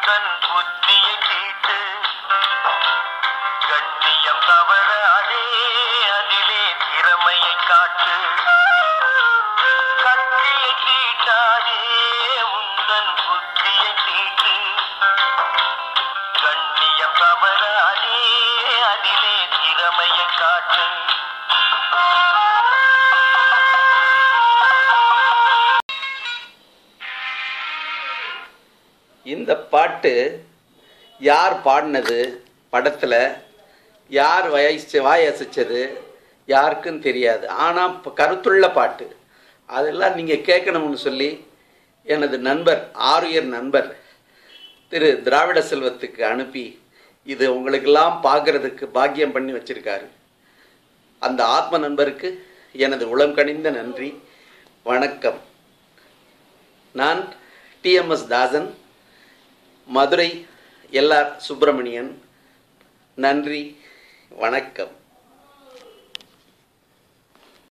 உந்தன் புத்தியை தீட்டு கண்ணியம் தவறாதே அதிலே திறமையை காட்டு கத்தியை தீட்டாதே உந்தன் புத்தியை தீட்டு கண்ணியம் தவறாதே அதிலே திறமையை காட்டு இந்த பாட்டு யார் பாடினது படத்தில் யார் வயசு வாயசிச்சது யாருக்கும் தெரியாது ஆனால் கருத்துள்ள பாட்டு அதெல்லாம் நீங்கள் கேட்கணும்னு சொல்லி எனது நண்பர் ஆரியர் நண்பர் திரு திராவிட செல்வத்துக்கு அனுப்பி இது உங்களுக்கெல்லாம் பார்க்கறதுக்கு பாக்கியம் பண்ணி வச்சிருக்காரு அந்த ஆத்ம நண்பருக்கு எனது உளம் கனிந்த நன்றி வணக்கம் நான் டிஎம்எஸ் தாசன் மதுரை எல்ஆர் சுப்பிரமணியன் நன்றி வணக்கம்